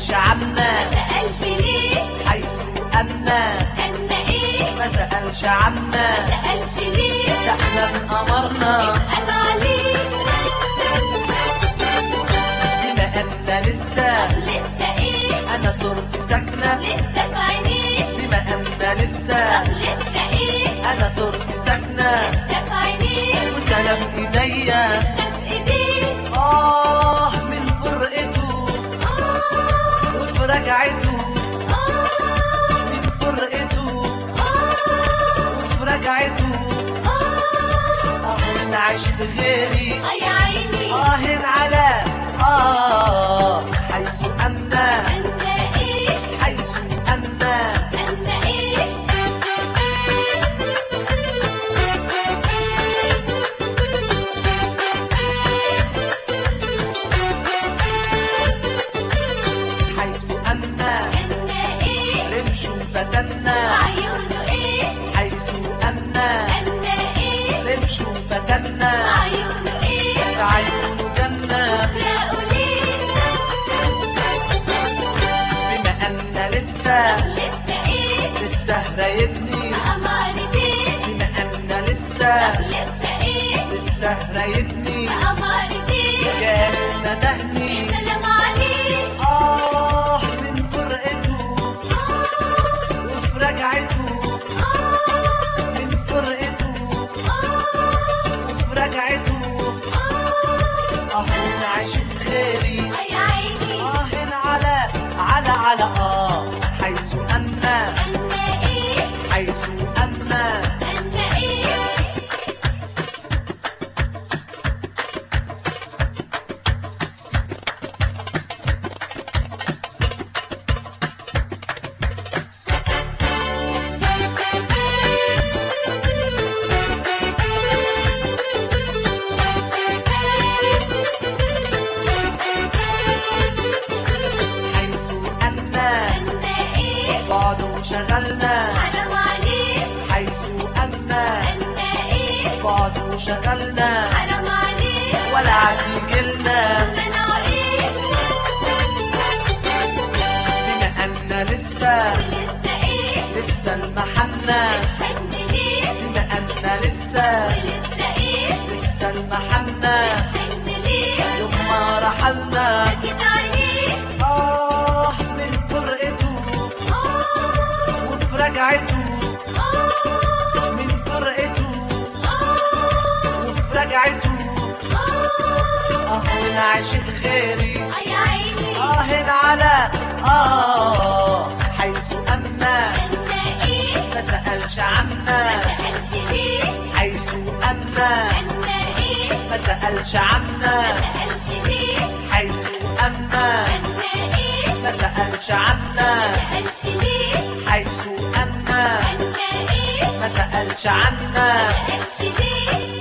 سألش عنا سألش ليه حيث أنا أن إيه ما سألش عنا سألش ليه ده احنا بأمرنا اسأل عليه بما أن لسه لسه إيه أنا صورتي ساكنة لسه في عينيه بما أن لسه لسه إيه أنا صورتي ساكنة لسه في عينيه وسلام إيديا لسه في إيديه آه من فرقته آه وفي رجعته آه من فرقته آه وفي رجعته آه آه من عشق غيري آه يا عيني آه على آه حيث أنا أنت إيه حيث أنا أنت إيه حيث أنا أنت إيه رمش فتنا عيونه إيه حيث أنا أنت إيه رمش فتنا عيونه إيه في عيونه جنة فرقوا ليه بما أن لسه لسه إيه لسه رايدني أمارة إيه بما أن لسه لسه إيه لسه رايدني أمارة إيه كان ندهني سلام عليه آه من فرقته آه وفي رجعته آه من فرقته آه وفي رجعته آه آه من عشق غيري آه يا عيني آه على على على آه حيث أنا أنت إيه حيث أنا أنت إيه حيث أنا أنت إيه بعد وشغلنا حرام عليك حيث أنا أنت إيه بعد وشغلنا حرام عليك ولا عتيجلنا منعوا إيه بما أن لسه ولسه إيه لسه المحنة حن ليه بما أن لسه ولسه إيه لسه المحنة حن ليه يوم ما رحلنا سكت عليك آه من فرقته آه وفي رجعته آه من فرقته آه وفي رجعته آه آه من عاشق غيري آه يا عيني آه على آه حيث أنا أنت إيه ما سألش عنا سألش ليه حيث أنا أنت إيه ما سألش عنا سألش ليه حيث أنا أنت إيه ما سألش عنا سألش ليه حيث أنا أنت إيه ما سألش عنا سألش ليه